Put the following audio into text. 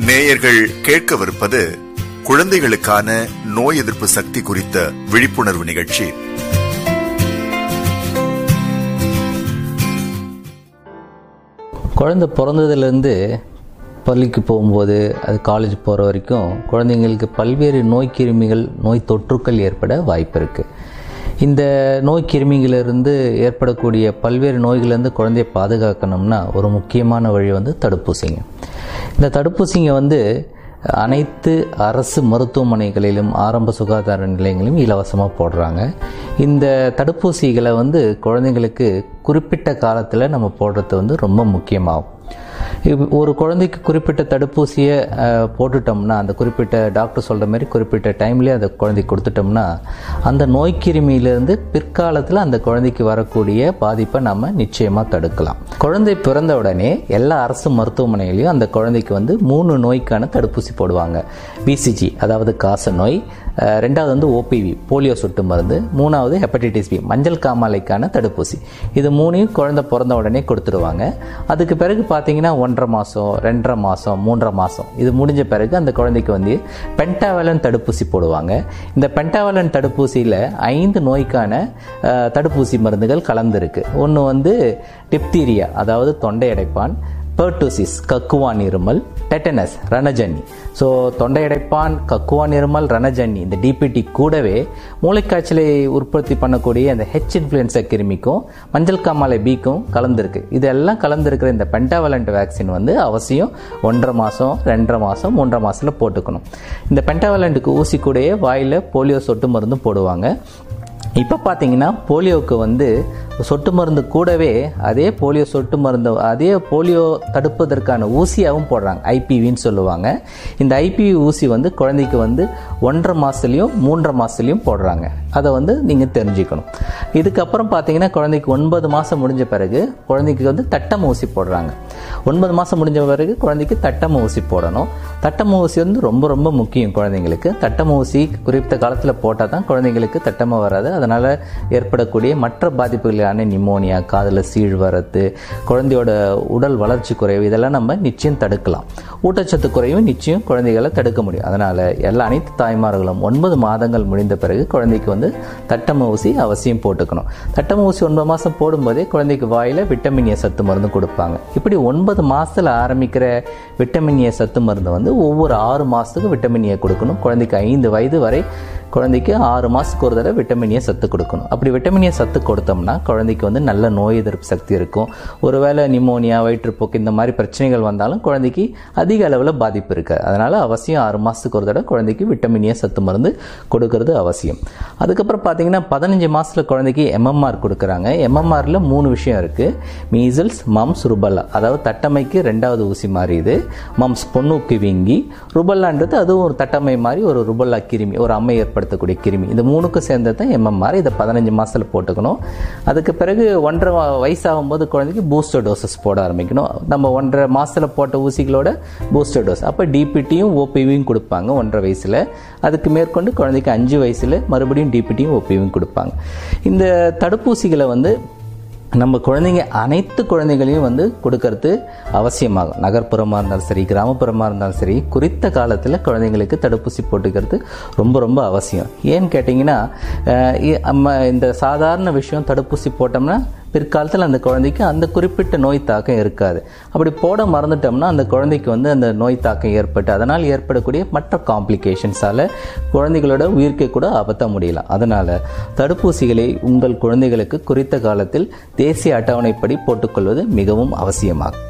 நேயர்கள் கேட்கவிருப்பது குழந்தைகளுக்கான நோய் எதிர்ப்பு சக்தி குறித்த விழிப்புணர்வு நிகழ்ச்சி குழந்தை பிறந்ததுலேருந்து பள்ளிக்கு போகும்போது அது காலேஜ் போகிற வரைக்கும் குழந்தைங்களுக்கு பல்வேறு நோய் கிருமிகள் நோய் தொற்றுக்கள் ஏற்பட வாய்ப்பு இருக்குது இந்த நோய் கிருமிகளிலிருந்து ஏற்படக்கூடிய பல்வேறு நோய்களிலிருந்து குழந்தையை பாதுகாக்கணும்னா ஒரு முக்கியமான வழி வந்து தடுப்பூசிங்க இந்த தடுப்பூசிங்க வந்து அனைத்து அரசு மருத்துவமனைகளிலும் ஆரம்ப சுகாதார நிலையங்களிலும் இலவசமாக போடுறாங்க இந்த தடுப்பூசிகளை வந்து குழந்தைங்களுக்கு குறிப்பிட்ட காலத்தில் நம்ம போடுறது வந்து ரொம்ப முக்கியமாகும் இப்ப ஒரு குழந்தைக்கு குறிப்பிட்ட தடுப்பூசியை அஹ், போட்டுட்டோம்னா அந்த குறிப்பிட்ட டாக்டர் சொல்கிற மாதிரி குறிப்பிட்ட டைம்லேயே அந்த குழந்தைக்கு கொடுத்துட்டோம்னா அந்த நோய் கிருமியிலிருந்து பிற்காலத்தில் அந்த குழந்தைக்கு வரக்கூடிய பாதிப்பை நம்ம நிச்சயமாக தடுக்கலாம் குழந்தை பிறந்த உடனே எல்லா அரசு மருத்துவமனையிலையும் அந்த குழந்தைக்கு வந்து மூணு நோய்க்கான தடுப்பூசி போடுவாங்க பிசிஜி அதாவது காச நோய் அஹ், ரெண்டாவது வந்து ஓபிவி போலியோ சொட்டு மருந்து மூணாவது ஹெப்படைட்டிஸ் பி மஞ்சள் காமாலைக்கான தடுப்பூசி இது மூணையும் குழந்தை பிறந்த உடனே கொடுத்துருவாங்க அதுக்கு பிறகு பார்த்தீங்கன்னா ஒன்றரை மாதம் ரெண்டரை மாதம் மூன்றரை மாதம் இது முடிஞ்ச பிறகு அந்த குழந்தைக்கு வந்து பென்டாவலன் தடுப்பூசி போடுவாங்க இந்த பென்டாவலன் தடுப்பூசியில் ஐந்து நோய்க்கான அஹ், தடுப்பூசி மருந்துகள் கலந்துருக்கு ஒன்று வந்து டிப்தீரியா அதாவது தொண்டை அடைப்பான் பெர்டூசிஸ் கக்குவான் இருமல் டெட்டனஸ் ரணஜன்னி ஸோ தொண்டை அடைப்பான் கக்குவான் இருமல் ரணஜன்னி இந்த டிபிடி கூடவே மூளைக்காய்ச்சலை உற்பத்தி பண்ணக்கூடிய அந்த ஹெச் இன்ஃப்ளூயன்சா கிருமிக்கும் மஞ்சள் காமாலை பிக்கும் கலந்துருக்கு இதெல்லாம் கலந்துருக்கிற இந்த பென்டாவலண்ட் வேக்சின் வந்து அவசியம் ஒன்றரை மாதம் ரெண்டரை மாதம் மூன்றரை மாதத்தில் போட்டுக்கணும் இந்த பென்டாவலண்ட்டுக்கு ஊசி கூடயே வாயில் போலியோ சொட்டு மருந்தும் போடுவாங்க இப்போ பார்த்தீங்கன்னா போலியோவுக்கு வந்து சொட்டு மருந்து கூடவே அதே போலியோ சொட்டு மருந்து அதே போலியோ தடுப்பதற்கான ஊசியாகவும் போடுறாங்க ஐபிவின்னு சொல்லுவாங்க இந்த ஐபிவி ஊசி வந்து குழந்தைக்கு வந்து ஒன்றரை மாதத்துலேயும் மூன்றரை மாதத்துலேயும் போடுறாங்க அதை வந்து நீங்கள் தெரிஞ்சுக்கணும் இதுக்கப்புறம் பார்த்தீங்கன்னா குழந்தைக்கு ஒன்பது மாதம் முடிஞ்ச பிறகு குழந்தைக்கு வந்து தட்டம் ஊசி போடுறாங்க ஒன்பது மாதம் முடிஞ்ச பிறகு குழந்தைக்கு தட்டம் ஊசி போடணும் தட்டம் ஊசி வந்து ரொம்ப ரொம்ப முக்கியம் குழந்தைங்களுக்கு தட்டம் ஊசி குறிப்பிட்ட காலத்தில் போட்டால் தான் குழந்தைங்களுக்கு தட்டமாக வராது அதனால் ஏற்படக்கூடிய மற்ற பாதிப்புகளான நிமோனியா காதில் சீழ் வரத்து குழந்தையோட உடல் வளர்ச்சி குறைவு இதெல்லாம் நம்ம நிச்சயம் தடுக்கலாம் ஊட்டச்சத்து குறைவும் நிச்சயம் குழந்தைகளை தடுக்க முடியும் அதனால் எல்லா அனைத்து தாய்மார்களும் ஒன்பது மாதங்கள் முடிந்த பிறகு குழந்தைக்கு வந்து தட்டம ஊசி அவசியம் போட்டுக்கணும் தட்டம ஊசி ஒன்பது மாதம் போடும்போதே குழந்தைக்கு வாயில் விட்டமின் ஏ சத்து மருந்து கொடுப்பாங்க இப்படி ஒன்பது மாதத்தில் ஆரம்பிக்கிற விட்டமின் ஏ சத்து மருந்து வந்து ஒவ்வொரு ஆறு மாதத்துக்கு விட்டமின் ஏ கொடுக்கணும் குழந்தைக்கு ஐந்து வயது வரை குழந்தைக்கு ஆறு மாதத்துக்கு ஒரு தடவை விட்டமின் ஏ சத்து கொடுக்கணும் அப்படி விட்டமின் ஏ சத்து கொடுத்தோம்னா குழந்தைக்கு வந்து நல்ல நோய் எதிர்ப்பு சக்தி இருக்கும் ஒருவேளை நிமோனியா வயிற்றுப்போக்கு இந்த மாதிரி பிரச்சனைகள் வந்தாலும் குழந்தைக்கு அதிக அளவில் பாதிப்பு இருக்காது அதனால் அவசியம் ஆறு மாதத்துக்கு ஒரு தடவை குழந்தைக்கு விட்டமின் ஏ சத்து மருந்து கொடுக்கறது அவசியம் அதுக்கப்புறம் பார்த்தீங்கன்னா பதினஞ்சு மாதத்தில் குழந்தைக்கு எம்எம்ஆர் கொடுக்குறாங்க எம்எம்ஆரில் மூணு விஷயம் இருக்குது மீசல்ஸ் மம்ஸ் ருபல்லா அதாவது தட்டமைக்கு ரெண்டாவது ஊசி மாதிரி இது மம்ஸ் பொண்ணுக்கு வீங்கி ருபல்லான்றது அதுவும் ஒரு தட்டமை மாதிரி ஒரு ருபல்லா கிருமி ஒரு அம்மை ஏற்படுத்தக்கூடிய கிருமி இந்த மூணுக்கும் சேர்ந்தது தான் எம்எம்ஆர் இதை பதினஞ்சு மாதத்தில் போட்டுக்கணும் அதுக்கு பிறகு ஒன்றரை வ- வயசாகும்போது குழந்தைக்கு பூஸ்டர் டோசஸ் போட ஆரம்பிக்கணும் நம்ம ஒன்றரை மாதத்தில் போட்ட ஊசிகளோட பூஸ்டர் டோஸ் அப்போ டிபிடியும் ஓபிவியும் கொடுப்பாங்க ஒன்றரை வயசில் அதுக்கு மேற்கொண்டு குழந்தைக்கு அஞ்சு வயசில் மறுபடியும் டிபிடியும் ஓபிவியும் கொடுப்பாங்க இந்த தடுப்பூசிகளை வந்து நம்ம குழந்தைங்க அனைத்து குழந்தைகளையும் வந்து கொடுக்கறது அவசியமாகும் நகர்ப்புறமாக இருந்தாலும் சரி கிராமப்புறமாக இருந்தாலும் சரி குறித்த காலத்தில் குழந்தைங்களுக்கு தடுப்பூசி போட்டுக்கிறது ரொம்ப ரொம்ப அவசியம் ஏன்னு கேட்டிங்கன்னா அஹ், இ- நம்ம இந்த சாதாரண விஷயம் தடுப்பூசி போட்டோம்னா பிற்காலத்தில் அந்த குழந்தைக்கு அந்த குறிப்பிட்ட நோய் தாக்கம் இருக்காது அப்படி போட மறந்துட்டோம்னா அந்த குழந்தைக்கு வந்து அந்த நோய் தாக்கம் ஏற்பட்டு அதனால் ஏற்படக்கூடிய மற்ற காம்ப்ளிகேஷன்ஸால் குழந்தைகளோட உயிர்க்கை கூட அபத்த முடியலாம் அதனால் தடுப்பூசிகளை உங்கள் குழந்தைகளுக்கு குறித்த காலத்தில் தேசிய அட்டவணைப்படி போட்டுக்கொள்வது மிகவும் அவசியமாகும்